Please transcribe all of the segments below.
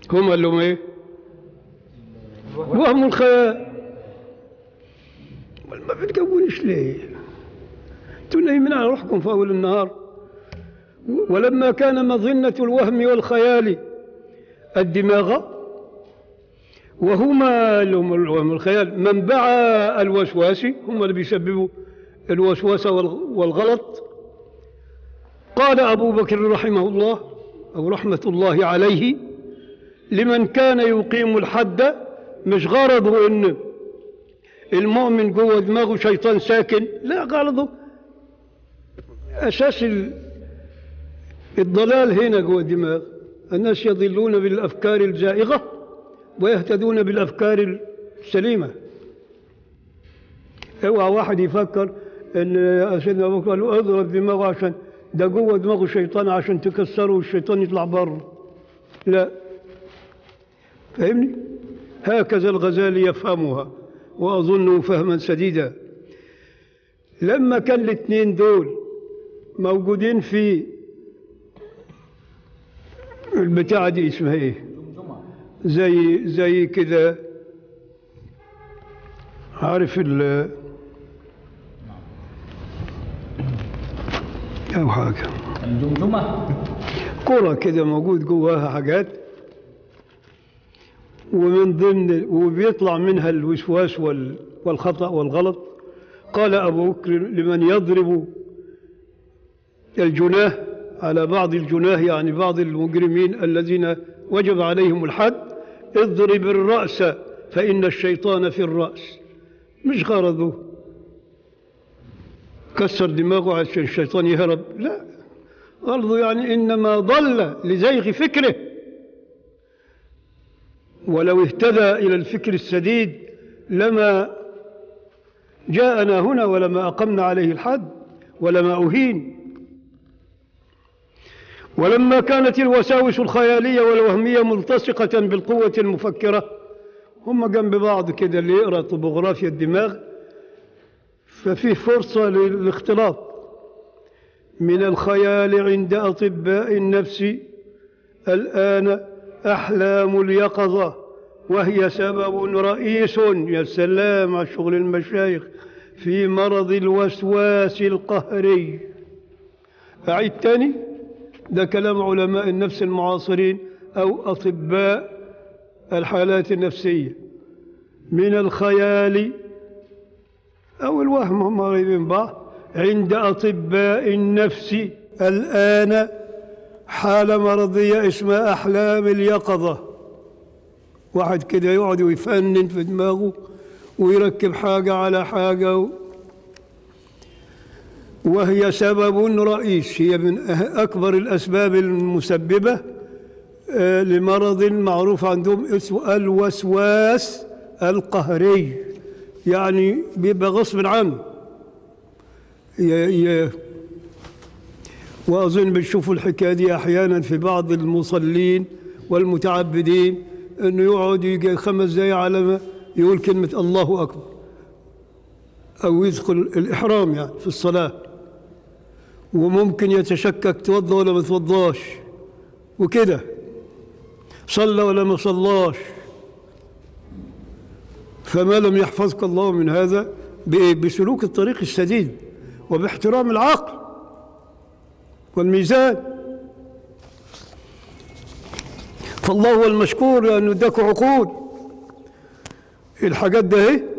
هم قال لهم ايه وهم الخيال أمال ما بتجونش ليه انتوا نايمين على روحكم في اول النهار ولما كان مظنة الوهم والخيال الدماغ وهما الوهم الوهم والخيال منبع الوسواس هم اللي بيسببوا الوسواس والغ- والغلط قال أبو بكر رحمه الله أو رحمة الله عليه لمن كان يقيم الحد مش غرضه إن المؤمن جوه دماغه شيطان ساكن لا غرضه أساس ال- الضلال هنا جوه الدماغ الناس يضلون بالأفكار الزائغة ويهتدون بالأفكار السليمة اوعى واحد يفكر ان سيدنا ابو بكر قال له اضرب دماغه عشان ده جوه دماغه شيطان عشان تكسره والشيطان يطلع بره لا فاهمني هكذا الغزالي يفهمها واظنه فهما سديدا لما كان الاثنين دول موجودين في البتاعة دي اسمها ايه زي زي كده عارف ال أو حاجة الجمجمة كرة كده موجود جواها حاجات ومن ضمن وبيطلع منها الوسواس وال- والخطأ والغلط قال أبو بكر لمن يضرب الجناه على بعض الجناه يعني بعض المجرمين الذين وجب عليهم الحد اضرب الرأس فإن الشيطان في الرأس مش غرضه كسر دماغه عشان الشيطان يهرب لا غرضه يعني إنما ضل لزيغ فكره ولو اهتدى إلى الفكر السديد لما جاءنا هنا ولما أقمنا عليه الحد ولما أهين ولما كانت الوساوس الخيالية والوهمية ملتصقة بالقوة المفكرة هم جنب بعض كده اللي يقرأ طبوغرافيا الدماغ ففيه فرصة للاختلاط من الخيال عند أطباء النفس الآن أحلام اليقظة وهي سبب رئيس يا سلام على شغل المشايخ في مرض الوسواس القهري أعيد تاني ده كلام علماء النفس المعاصرين أو أطباء الحالات النفسية من الخيال أو الوهم هم قريبين من بعض عند أطباء النفس الآن حالة مرضية اسمها أحلام اليقظة واحد كده يقعد ويفنن في دماغه ويركب حاجة على حاجة و... وهي سبب رئيس هي من أه- أكبر الأسباب المسببة آه، لمرض معروف عندهم اسمه الوسواس القهري يعني بيبقى غصب عنه ي- ي- وأظن بتشوفوا الحكاية دي أحيانا في بعض المصلين والمتعبدين أنه يقعد يجي خمس دقايق على ما يقول كلمة الله أكبر أو يدخل الإحرام يعني في الصلاة وممكن يتشكك توضى ولا ما توضاش وكده صلى ولا ما صلاش فما لم يحفظك الله من هذا بإيه؟ بسلوك الطريق السديد وباحترام العقل والميزان فالله هو المشكور لأنه اداك عقول الحاجات ده اهي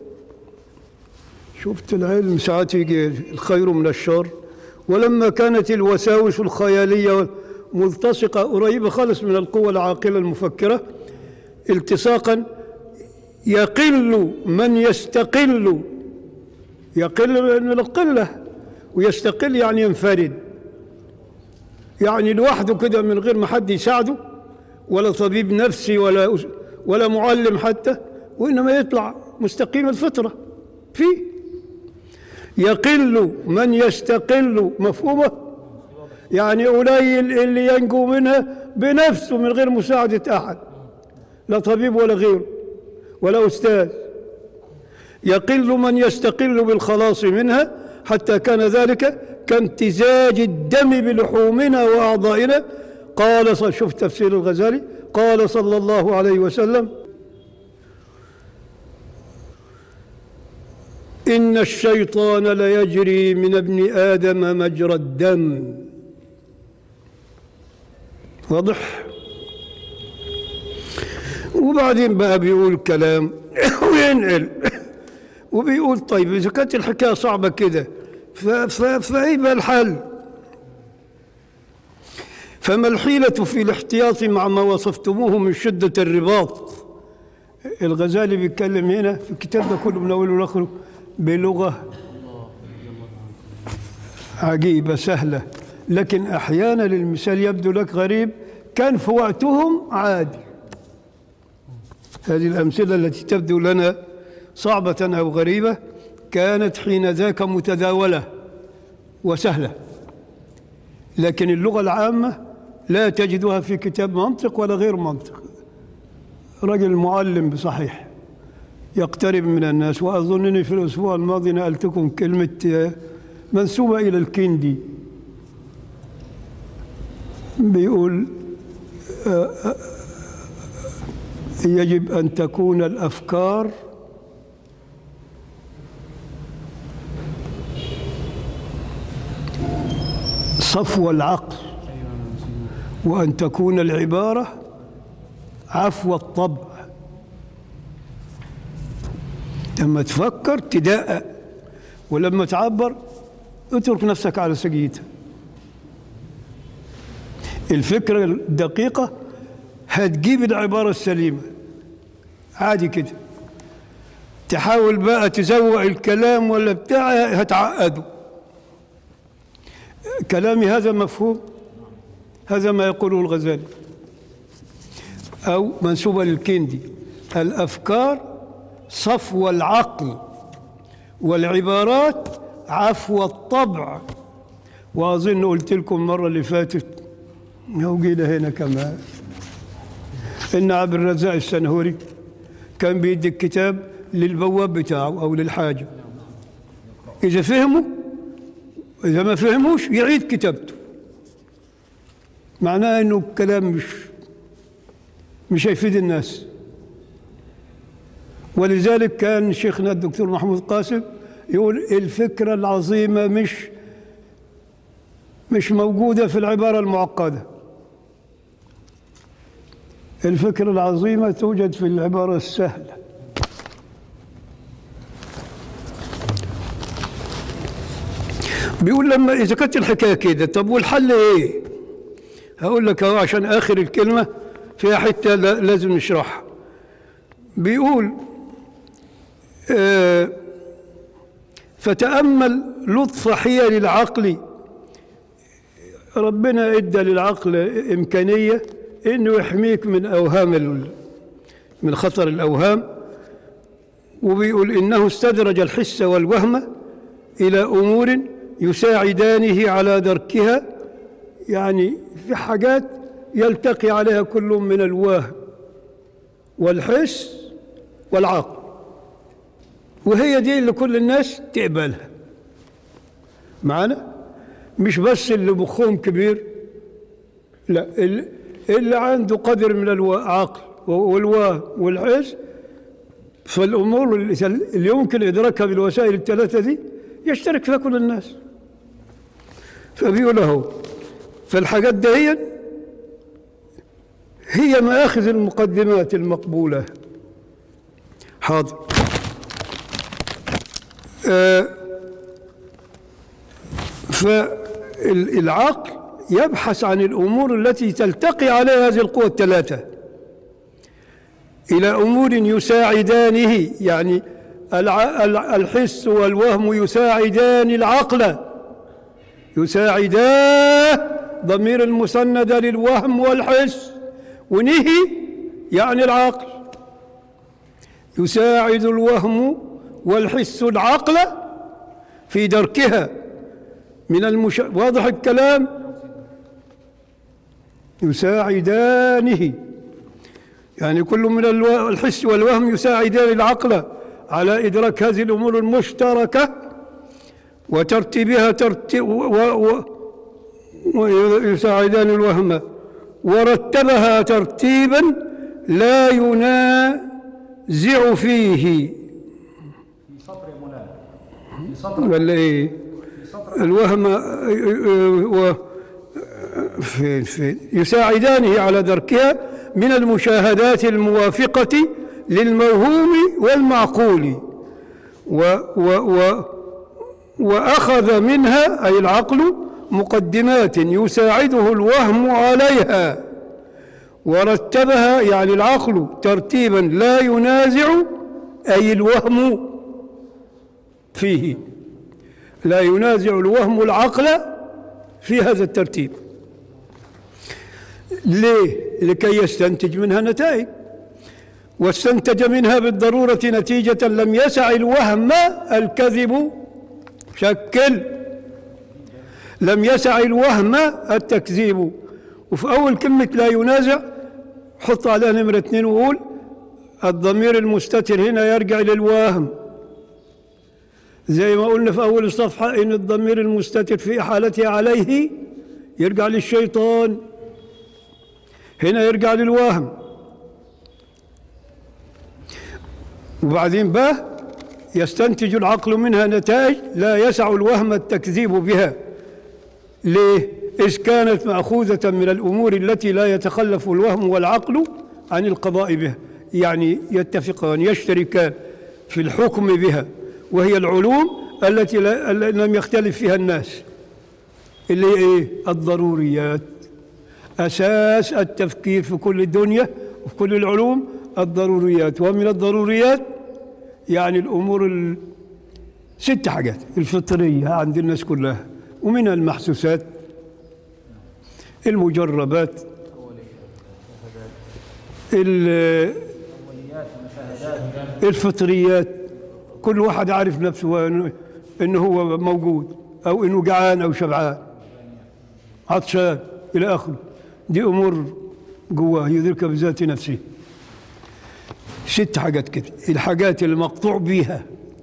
شفت العلم ساعات يجي الخير من الشر ولما كانت الوساوس الخيالية ملتصقة قريبة خالص من القوة العاقلة المفكرة التصاقا يقل من يستقل يقل من القلة ويستقل يعني ينفرد يعني لوحده كده من غير ما حد يساعده ولا طبيب نفسي ولا أس- ولا معلم حتى وإنما يطلع مستقيم الفطرة فيه يقل من يستقل مفهومة يعني قليل اللي ينجو منها بنفسه من غير مساعدة أحد لا طبيب ولا غيره ولا أستاذ يقل من يستقل بالخلاص منها حتى كان ذلك كامتزاج الدم بلحومنا وأعضائنا قال ص- شوف تفسير الغزالي قال صلى الله عليه وسلم إن الشيطان ليجري من ابن آدم مجرى الدم واضح وبعدين بقى بيقول كلام وينقل وبيقول طيب إذا كانت الحكاية صعبة كده ف- ف- فإيه بقى الحل فما الحيلة في الاحتياط مع ما وصفتموه من شدة الرباط الغزالي بيتكلم هنا في الكتاب ده كله من أوله لآخره بلغة عجيبة سهلة لكن أحيانا المثال يبدو لك غريب كان في وقتهم عادي هذه الأمثلة التي تبدو لنا صعبة أو غريبة كانت حين ذاك متداولة وسهلة لكن اللغة العامة لا تجدها في كتاب منطق ولا غير منطق رجل معلم بصحيح يقترب من الناس وأظنني في الأسبوع الماضي نقلتكم كلمة آه، منسوبة إلى الكندي بيقول آه، آه، يجب أن تكون الأفكار صفو العقل وأن تكون العبارة عفو الطبع لما تفكر تدقق ولما تعبر اترك نفسك على سجيتها الفكرة الدقيقة هتجيب العبارة السليمة عادي كده تحاول بقى تزوق الكلام ولا بتاع هتعقده كلامي هذا مفهوم هذا ما يقوله الغزالي أو منسوبة للكندي الأفكار صفو العقل والعبارات عفو الطبع وأظن قلت لكم المرة اللي فاتت وجينا هنا كمان إن عبد الرزاق السنهوري كان بيدي الكتاب للبواب بتاعه أو للحاجة إذا فهموا إذا ما فهموش يعيد كتابته معناه إنه الكلام مش مش هيفيد الناس ولذلك كان شيخنا الدكتور محمود قاسم يقول الفكرة العظيمة مش مش موجودة في العبارة المعقدة الفكرة العظيمة توجد في العبارة السهلة بيقول لما إذا كانت الحكاية كده طب والحل إيه؟ هقول لك أهو عشان آخر الكلمة فيها حتة لا- لازم نشرحها بيقول آه فتأمل لطف حيل العقل ربنا ادى للعقل إمكانية إنه يحميك من أوهام ال- من خطر الأوهام وبيقول إنه استدرج الحس والوهم إلى أمور يساعدانه على دركها يعني في حاجات يلتقي عليها كل من الوهم والحس والعقل وهي دي اللي كل الناس تقبلها معنا مش بس اللي مخهم كبير لا اللي, اللي عنده قدر من العقل والوهم والحس فالامور اللي اللي يمكن ادراكها بالوسائل الثلاثه دي يشترك فيها كل الناس فبيقول اهو فالحاجات دهيا هي مآخذ المقدمات المقبولة حاضر آه فالعقل يبحث عن الأمور التي تلتقي عليها هذه القوى الثلاثة إلى أمور يساعدانه يعني الع- الع- الحس والوهم يساعدان العقل يساعداه ضمير المسند للوهم والحس ونهي يعني العقل يساعد الوهم والحس العقل في دركها من المش... واضح الكلام يساعدانه يعني كل من الو... الحس والوهم يساعدان العقل على إدراك هذه الأمور المشتركة وترتيبها ترتيب و... و... ويساعدان الوهم ورتبها ترتيبا لا ينازع فيه في سطر يا مولانا في سطر ولا ايه في سطر الوهم و فين فين يساعدانه على دركها من المشاهدات الموافقة للموهوم والمعقول و و و وأخذ منها أي العقل مقدمات يساعده الوهم عليها ورتبها يعني العقل ترتيبا لا ينازع أي الوهم فيه لا ينازع الوهم العقل في هذا الترتيب ليه؟ لكي يستنتج منها نتائج واستنتج منها بالضرورة نتيجة لم يسع الوهم الكذب شكل لم يسع الوهم التكذيب وفي أول كلمة لا ينازع حط عليها نمرة اثنين وقول الضمير المستتر هنا يرجع للوهم زي ما قلنا في أول الصفحة إن الضمير المستتر في إحالته عليه يرجع للشيطان هنا يرجع للوهم وبعدين به يستنتج العقل منها نتائج لا يسع الوهم التكذيب بها ليه؟ إذ كانت مأخوذة من الأمور التي لا يتخلف الوهم والعقل عن القضاء بها يعني يتفقان يشتركان في الحكم بها وهي العلوم التي لا- لم يختلف فيها الناس اللي هي ايه الضروريات اساس التفكير في كل الدنيا وفي كل العلوم الضروريات ومن الضروريات يعني الامور ال- ست حاجات الفطريه عند الناس كلها ومنها المحسوسات المجربات ال- الفطريات كل واحد عارف نفسه إنه- انه هو موجود او انه جعان او شبعان عطشان الى اخره دي امور جواه يدركها بذات نفسه ست حاجات كده الحاجات اللي مقطوع بيها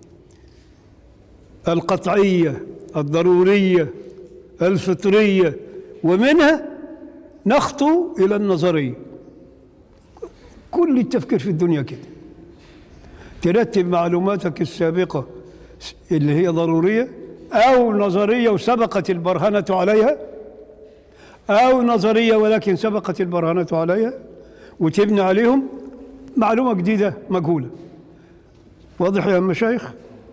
القطعيه الضروريه الفطريه ومنها نخطو الى النظريه كل التفكير في الدنيا كده ترتب معلوماتك السابقة اللي هي ضرورية أو نظرية وسبقت البرهنة عليها أو نظرية ولكن سبقت البرهنة عليها وتبني عليهم معلومة جديدة مجهولة واضح يا مشايخ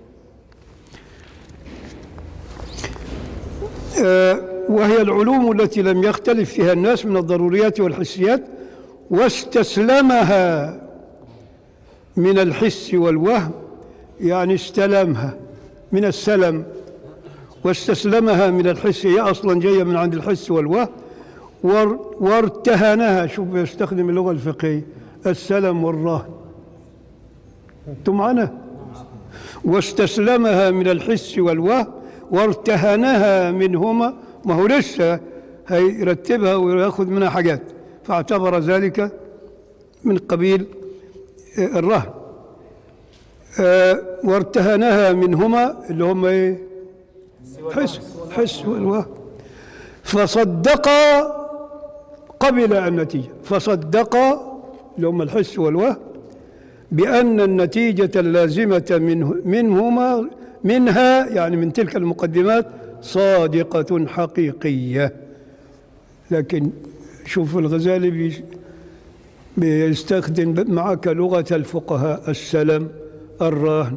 آه، وهي العلوم التي لم يختلف فيها الناس من الضروريات والحسيات واستسلمها من الحس والوهم يعني استلمها من السلم واستسلمها من الحس هي اصلا جايه من عند الحس والوهم وار- وارتهنها شوف يستخدم اللغه الفقهيه السلم والرهن انتم معنا واستسلمها من الحس والوهم وارتهنها منهما ما هو لسه هيرتبها وياخذ منها حاجات فاعتبر ذلك من قبيل آه، الرهن آه، وارتهنها منهما اللي هم ايه حس حس والوهم فصدق قبل النتيجة فصدق اللي هم الحس والوهم بأن النتيجة اللازمة منه منهما منها يعني من تلك المقدمات صادقة حقيقية لكن شوف الغزالي بي- بيستخدم معك لغة الفقهاء السلم الراهن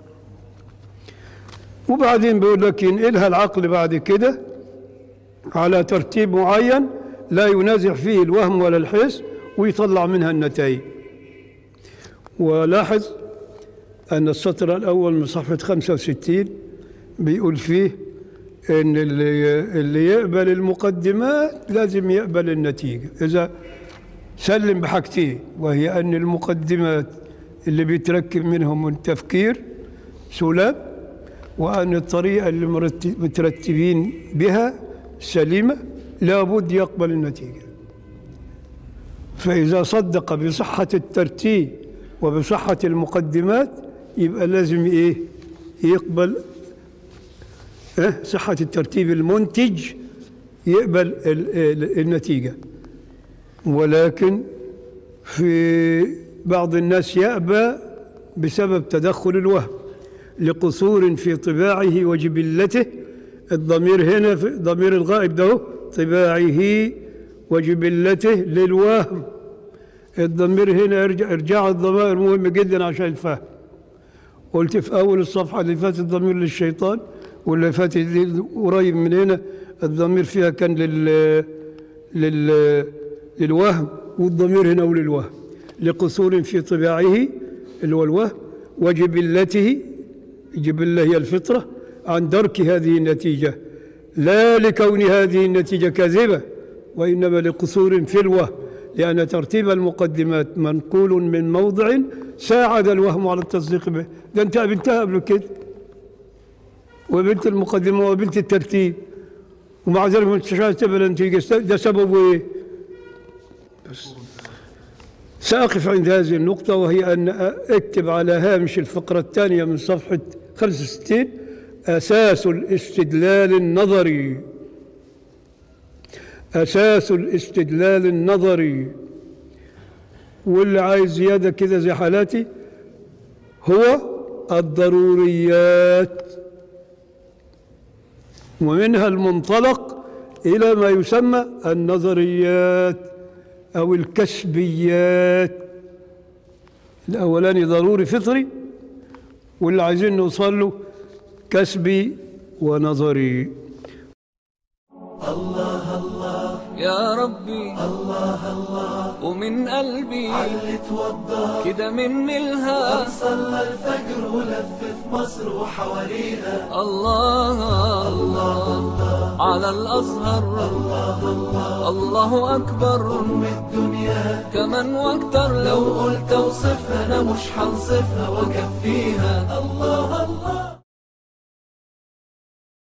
وبعدين بيقول لك ينقلها العقل بعد كده على ترتيب معين لا ينازع فيه الوهم ولا الحس ويطلع منها النتائج ولاحظ أن السطر الأول من صفحة 65 بيقول فيه إن اللي, اللي يقبل المقدمات لازم يقبل النتيجة إذا سلم بحاجتين وهي أن المقدمات اللي بيتركب منهم من تفكير سلام وأن الطريقة اللي مرتب- مترتبين بها سليمة لابد يقبل النتيجة فإذا صدق بصحة الترتيب وبصحة المقدمات يبقى لازم إيه يقبل إيه؟ صحة الترتيب المنتج يقبل ال- ال- النتيجة ولكن في بعض الناس يأبى بسبب تدخل الوهم لقصور في طباعه وجبلته الضمير هنا في ضمير الغائب ده طباعه وجبلته للوهم الضمير هنا ارجع ارجاع الضمائر مهم جدا عشان الفهم قلت في اول الصفحه اللي فاتت الضمير للشيطان واللي فاتت دي قريب من هنا الضمير فيها كان لل لل للوهم والضمير هنا وللوهم لقصور في طباعه اللي هو الوهم وجبلته جبلة هي الفطرة عن درك هذه النتيجة لا لكون هذه النتيجة كاذبة وإنما لقصور في الوهم لأن ترتيب المقدمات منقول من موضع ساعد الوهم على التصديق به ده أنت قابلتها قبل كده وقابلت المقدمة وقابلت الترتيب ومع ذلك ما انتش عايز تقبل النتيجة ده سببه إيه؟ بس سأقف عند هذه النقطة وهي أن اكتب على هامش الفقرة الثانية من صفحة 65 أساس الاستدلال النظري أساس الاستدلال النظري واللي عايز زيادة كده زي حالاتي هو الضروريات ومنها المنطلق إلى ما يسمى النظريات أو الكسبيات الأولاني ضروري فطري واللي عايزين نوصل له كسبي ونظري يا ربي الله الله ومن قلبي علي توضى كده مني الها صلى الفجر ولف في مصر وحواليها الله الله على الأزهر الله أكبر أم الدنيا كمان واكتر لو لو قلت اوصفها انا مش هنصفها واكفيها